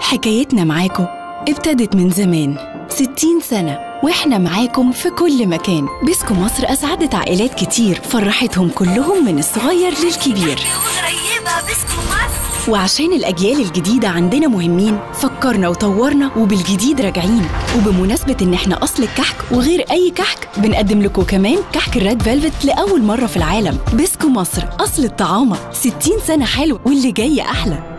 حكايتنا معاكم ابتدت من زمان 60 سنة واحنا معاكم في كل مكان بيسكو مصر أسعدت عائلات كتير فرحتهم كلهم من الصغير للكبير وقريبة بسكو مصر وعشان الأجيال الجديدة عندنا مهمين فكرنا وطورنا وبالجديد راجعين وبمناسبة إن إحنا أصل الكحك وغير أي كحك بنقدم لكم كمان كحك الريد فيلفت لأول مرة في العالم بيسكو مصر أصل الطعامة 60 سنة حلو واللي جاي أحلى